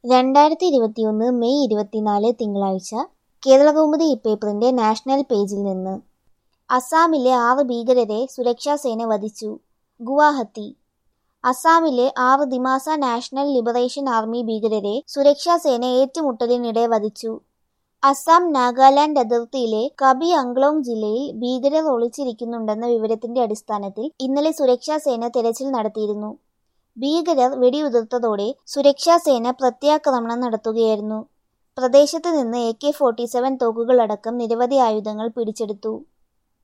രണ്ടായിരത്തി ഇരുപത്തിയൊന്ന് മെയ് ഇരുപത്തിനാല് തിങ്കളാഴ്ച കേരളകൗമുദി ഇപ്പേപ്പറിന്റെ നാഷണൽ പേജിൽ നിന്ന് അസാമിലെ ആറ് ഭീകരരെ സുരക്ഷാസേന വധിച്ചു ഗുവാഹത്തി അസാമിലെ ആറ് ദിമാസ നാഷണൽ ലിബറേഷൻ ആർമി ഭീകരരെ സുരക്ഷാസേന ഏറ്റുമുട്ടലിനിടെ വധിച്ചു അസം നാഗാലാൻഡ് അതിർത്തിയിലെ കബി അങ്ക്ലോങ് ജില്ലയിൽ ഭീകരർ ഒളിച്ചിരിക്കുന്നുണ്ടെന്ന വിവരത്തിന്റെ അടിസ്ഥാനത്തിൽ ഇന്നലെ സുരക്ഷാസേന തെരച്ചിൽ നടത്തിയിരുന്നു ഭീകരർ വെടിയുതിർത്തതോടെ സുരക്ഷാസേന പ്രത്യാക്രമണം നടത്തുകയായിരുന്നു പ്രദേശത്ത് നിന്ന് എ കെ ഫോർട്ടി സെവൻ തോക്കുകളടക്കം നിരവധി ആയുധങ്ങൾ പിടിച്ചെടുത്തു